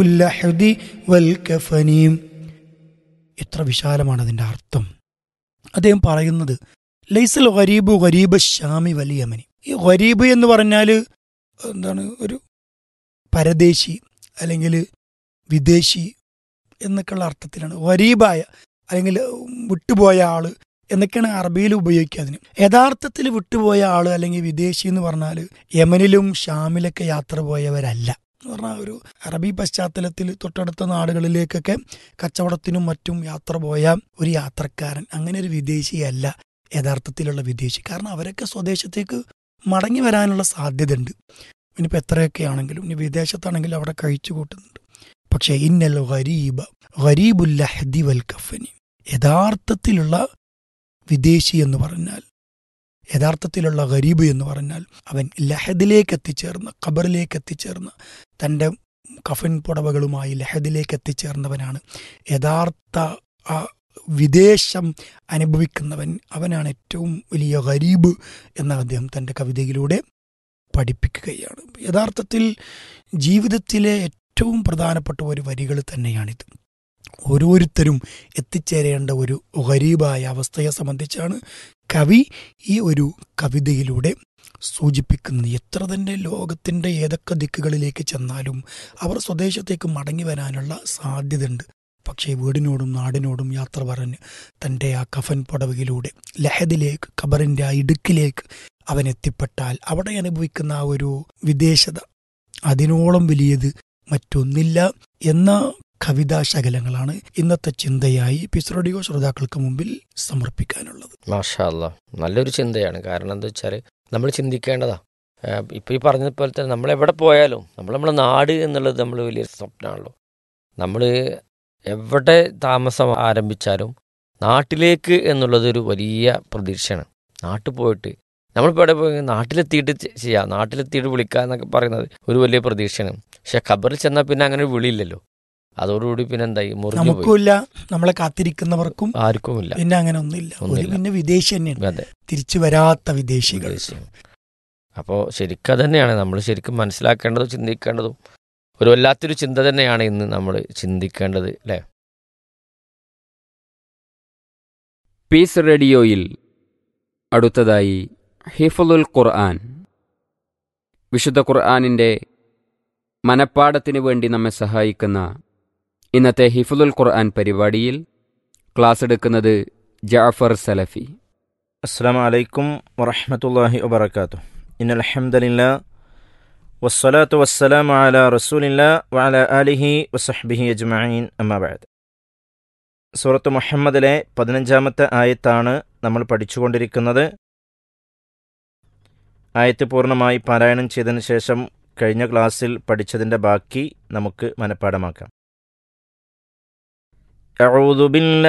ഉല്ലഹദി വൽ കഫനീം എത്ര വിശാലമാണ് അതിൻ്റെ അർത്ഥം അദ്ദേഹം പറയുന്നത് ലൈസൽ ഗരീബ് ഗരീബ് ഷാമി വൽ യമനി ഈ ഗരീബ് എന്ന് പറഞ്ഞാൽ എന്താണ് ഒരു പരദേശി അല്ലെങ്കിൽ വിദേശി എന്നൊക്കെയുള്ള അർത്ഥത്തിലാണ് ഗരീബായ അല്ലെങ്കിൽ വിട്ടുപോയ ആള് എന്നൊക്കെയാണ് അറബിയിൽ ഉപയോഗിക്കുക അതിന് യഥാർത്ഥത്തിൽ വിട്ടുപോയ ആള് അല്ലെങ്കിൽ വിദേശി എന്ന് പറഞ്ഞാൽ യമനിലും ഷാമിലൊക്കെ യാത്ര പോയവരല്ല എന്ന് പറഞ്ഞാൽ ഒരു അറബി പശ്ചാത്തലത്തിൽ തൊട്ടടുത്ത നാടുകളിലേക്കൊക്കെ കച്ചവടത്തിനും മറ്റും യാത്ര പോയ ഒരു യാത്രക്കാരൻ അങ്ങനെ ഒരു വിദേശിയല്ല യഥാർത്ഥത്തിലുള്ള വിദേശി കാരണം അവരൊക്കെ സ്വദേശത്തേക്ക് മടങ്ങി വരാനുള്ള സാധ്യതയുണ്ട് ഇനിയിപ്പോൾ എത്രയൊക്കെ ആണെങ്കിലും ഇനി വിദേശത്താണെങ്കിലും അവിടെ കഴിച്ചു കൂട്ടുന്നുണ്ട് പക്ഷേ ഇന്നൽ ഗരീബ ഗരീബുല്ലഹദി വൽ കഫനി യഥാർത്ഥത്തിലുള്ള വിദേശി എന്ന് പറഞ്ഞാൽ യഥാർത്ഥത്തിലുള്ള ഗരീബ് എന്ന് പറഞ്ഞാൽ അവൻ ലഹദിലേക്ക് എത്തിച്ചേർന്ന ഖബറിലേക്ക് എത്തിച്ചേർന്ന തൻ്റെ കഫൻ പുടവകളുമായി ലഹദിലേക്ക് എത്തിച്ചേർന്നവനാണ് യഥാർത്ഥ ആ വിദേശം അനുഭവിക്കുന്നവൻ അവനാണ് ഏറ്റവും വലിയ ഗരീബ് എന്ന് അദ്ദേഹം തൻ്റെ കവിതയിലൂടെ പഠിപ്പിക്കുകയാണ് യഥാർത്ഥത്തിൽ ജീവിതത്തിലെ ഏറ്റവും പ്രധാനപ്പെട്ട ഒരു വരികൾ തന്നെയാണിത് ഓരോരുത്തരും എത്തിച്ചേരേണ്ട ഒരു ഗരീബായ അവസ്ഥയെ സംബന്ധിച്ചാണ് കവി ഈ ഒരു കവിതയിലൂടെ സൂചിപ്പിക്കുന്നത് എത്ര തന്നെ ലോകത്തിൻ്റെ ഏതൊക്കെ ദിക്കുകളിലേക്ക് ചെന്നാലും അവർ സ്വദേശത്തേക്ക് മടങ്ങി വരാനുള്ള സാധ്യതയുണ്ട് പക്ഷേ വീടിനോടും നാടിനോടും യാത്ര പറഞ്ഞ് തൻ്റെ ആ കഫൻ പുടവയിലൂടെ ലഹദിലേക്ക് ഖബറിൻ്റെ ആ ഇടുക്കിലേക്ക് അവൻ എത്തിപ്പെട്ടാൽ അവിടെ അനുഭവിക്കുന്ന ആ ഒരു വിദേശത അതിനോളം വലിയത് മറ്റൊന്നില്ല എന്ന കവിതാശകലങ്ങളാണ് ഇന്നത്തെ ചിന്തയായി പിസ്റോഡിയോ ശ്രോതാക്കൾക്ക് മുമ്പിൽ സമർപ്പിക്കാനുള്ളത് മാഷാ അല്ലാ നല്ലൊരു ചിന്തയാണ് കാരണം എന്താ വെച്ചാൽ നമ്മൾ ചിന്തിക്കേണ്ടതാ ഇപ്പോൾ ഈ പറഞ്ഞതുപോലെ തന്നെ നമ്മൾ എവിടെ പോയാലും നമ്മൾ നമ്മുടെ നാട് എന്നുള്ളത് നമ്മൾ വലിയ സ്വപ്നമാണല്ലോ നമ്മൾ എവിടെ താമസം ആരംഭിച്ചാലും നാട്ടിലേക്ക് എന്നുള്ളത് ഒരു വലിയ പ്രതീക്ഷയാണ് നാട്ടിൽ പോയിട്ട് നമ്മളിപ്പോൾ എവിടെ പോയി നാട്ടിലെത്തിയിട്ട് ചെ- ചെയ്യാം നാട്ടിലെത്തിയിട്ട് വിളിക്കുക എന്നൊക്കെ പറയുന്നത് ഒരു വലിയ പ്രതീക്ഷയാണ് പക്ഷെ ഖബറിൽ ചെന്നാൽ പിന്നെ അങ്ങനെ ഒരു വിളിയില്ലല്ലോ അതോടുകൂടി പിന്നെ എന്തായി മുറിഞ്ഞു പോയി നമുക്കുമില്ല നമ്മളെ കാത്തിരിക്കുന്നവർക്കും ആർക്കുമില്ല പിന്നെ അങ്ങനെ ഒന്നുമില്ല ഒരു ഒന്നുമില്ല. പിന്നെ വിദേശി തന്നെയാണ് അതെ തിരിച്ചു വരാത്ത വിദേശികൾ അപ്പോൾ ശരിക്കും അത് തന്നെയാണ് നമ്മൾ ശരിക്കും മനസ്സിലാക്കേണ്ടതും ചിന്തിക്കേണ്ടതും ഒരു വല്ലാത്തൊരു ചിന്ത തന്നെയാണ് ഇന്ന് നമ്മൾ ചിന്തിക്കേണ്ടത് അല്ലേ പീസ് റേഡിയോയിൽ അടുത്തതായി ഹിഫുലുൽ ഖുർആൻ വിശുദ്ധ ഖുർആനിൻ്റെ മനപ്പാടത്തിന് വേണ്ടി നമ്മെ സഹായിക്കുന്ന ഇന്നത്തെ ഹിഫുലുൽ ഖുർആൻ പരിപാടിയിൽ ക്ലാസ് എടുക്കുന്നത് ജാഫർ സലഫി السلام عليكم ورحمة الله وبركاته إن الحمد لله والصلاة والسلام على رسول الله وعلى آله وصحبه أجمعين أما بعد സൂറത്ത് മുഹമ്മദിലെ പതിനഞ്ചാമത്തെ ആയത്താണ് നമ്മൾ പഠിച്ചുകൊണ്ടിരിക്കുന്നത് ആയത്ത് പൂർണ്ണമായി പാരായണം ചെയ്തതിന് ശേഷം കഴിഞ്ഞ ക്ലാസ്സിൽ പഠിച്ചതിൻ്റെ ബാക്കി നമുക്ക് മനഃപ്പാടമാക്കാം أعوذ بالله